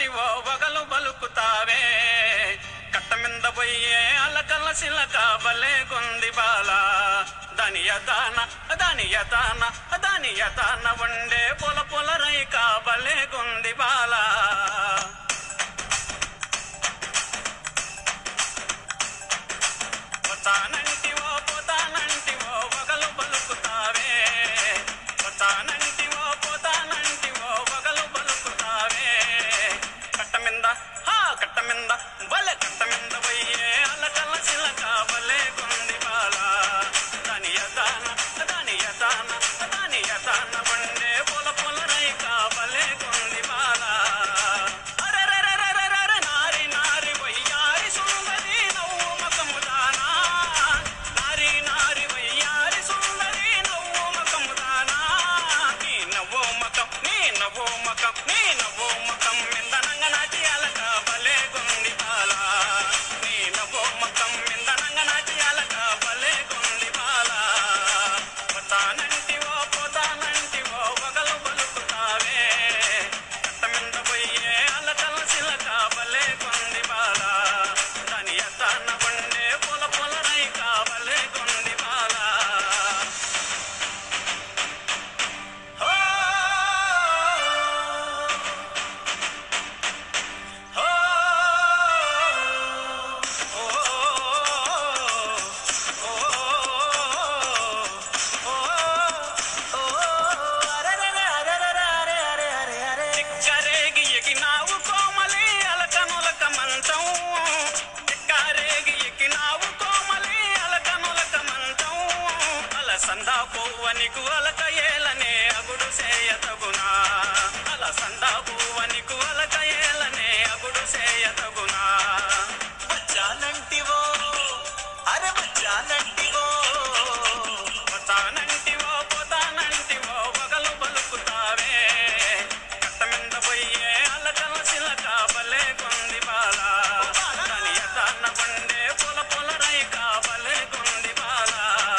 ఓ వగలు బలుకుతావే కట్ట మింద పోయే అలకల సిలక బలే కొంది బాల దాని యదాన దాని యదాన దాని యదాన ఉండే పొల పొల రైక బలే కొంది బాల పోతానంటివో పోతానంటివో వగలు బలుకుతావే పోతానంటివో పోతానంటివో వగలు బలుకుతావే కట్ట మింద హా కట్ట మింద బలె కట్ట మింద పోయే అలకల చిలక బలే కొంది బాల దాని యదాన దాని యదాన దాని యదాన వండే పొల పొల రైక బలే కొంది బాల అరెరెరెరెరెరె నారి నారి వయ్యారి సుందరి నవ్వు మకము దానా నారి నారి వయ్యారి సుందరి నవ్వు మకము దానా నీ నవ్వు మకం నీ నవ్వు మకం నీ నవ్వు మకం మిందనంగ నాటి అలక బలే గుంది బాల నీ నవ్వు మకం మిందనంగ నాటి అలక బలే గుంది బాల పోతానంటివో పోతానంటివో వగలు బలుకుతావే కట్ట మింద పోయే అలకల సిలక బలే కొంది బాల దాని ఎత్తాన ఉండే పొల పొల రైక బలే కొంది బాల హో! హో! ఓ! ఓ! ఓ! అరెరెరె, అరెరెరె, అరె, అరె, అరె, అరె. చిక్కరేగి ఎగినావు కోమలి అలకనులక మంచం చిక్కరేగి ఎగినావు కోమలి అలకనులక మంచం అలసందా పువ్వనికు అలక ఏలనే అగుడు చేయతగునా అలసందా పువ్వనికు అలక ఏలనే అగుడు చేయతగునా వచ్చానంటివో అరే వచ్చానంటివో పోతానంటివో పోతానంటివో వగలు బలుకుతావే కట్ట మింద పోయే అలకల సిలక బలే కొంది బాల దాని యదాన వండే పొల పొల రైక బలే కొంది బాల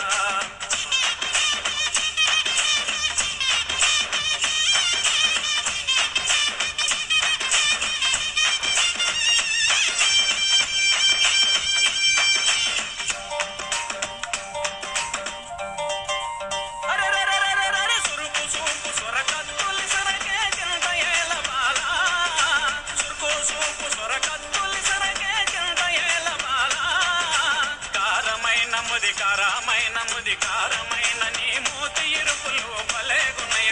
అరెరెరెరెరెరె సురుకు సూపు సొరకత్తులి సొరకే చింత ఏల బాల సురుకు సూపు సొరకత్తులి సొరకే చింత ఏల బాల కారమైన ముది కారమైన ముది కారమైన నీ మూతి ఇరుపులు భలే గున్నయ